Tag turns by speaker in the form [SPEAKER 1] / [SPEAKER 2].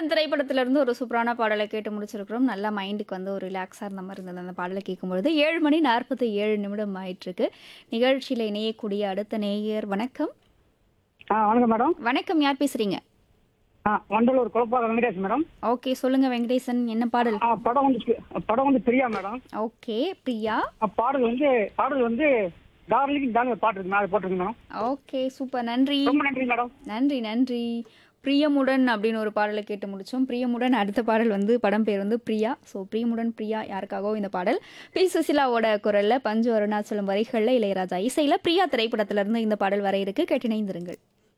[SPEAKER 1] திரைப்படத்திலிருந்து ஒரு சூப்பரான பாடலை கேட்டு முடிச்சிருக்கிறோம் நல்லா மைண்டுக்கு வந்து ஒரு ரிலாக்ஸாக இருந்த மாதிரி இருந்தது அந்த பாடலை கேட்கும்பொழுது ஏழு மணி நாற்பத்தி ஏழு நிமிடம் ஆயிட்டிருக்கு நிகழ்ச்சியில் இணையக்கூடிய அடுத்த நேயர் வணக்கம்
[SPEAKER 2] ஆ வணக்கம் மேடம்
[SPEAKER 1] வணக்கம் யார் பேசுறீங்க
[SPEAKER 2] ஆ வண்டலூர் குழப்பாக வெங்கடேஷ் மேடம்
[SPEAKER 1] ஓகே சொல்லுங்க வெங்கடேசன் என்ன பாடல்
[SPEAKER 2] ஆ படம் வந்து பி- படம் வந்து பிரியா மேடம்
[SPEAKER 1] ஓகே பிரியா
[SPEAKER 2] ஆ, பாடல் வந்து பாடல் வந்து டார்லிங் தான் பாட்டு இருக்கு மேடம் அதை போட்டிருக்கு மேடம்
[SPEAKER 1] ஓகே சூப்பர் நன்றி
[SPEAKER 2] ரொம்ப நன்றி மேடம்
[SPEAKER 1] நன்றி நன்றி பிரியமுடன் அப்படின்னு ஒரு பாடலை கேட்டு முடிச்சோம் பிரியமுடன் அடுத்த பாடல் வந்து படம் பேர் வந்து பிரியா ஸோ பிரியமுடன் பிரியா யாருக்காகவும் இந்த பாடல் பி சுசிலாவோட குரல்ல பஞ்சு அருணாச்சலம் வரிகளில் இளையராஜா இசையில பிரியா திரைப்படத்திலிருந்து இந்த பாடல் வர இருக்கு கேட்டிணைந்திருங்கள்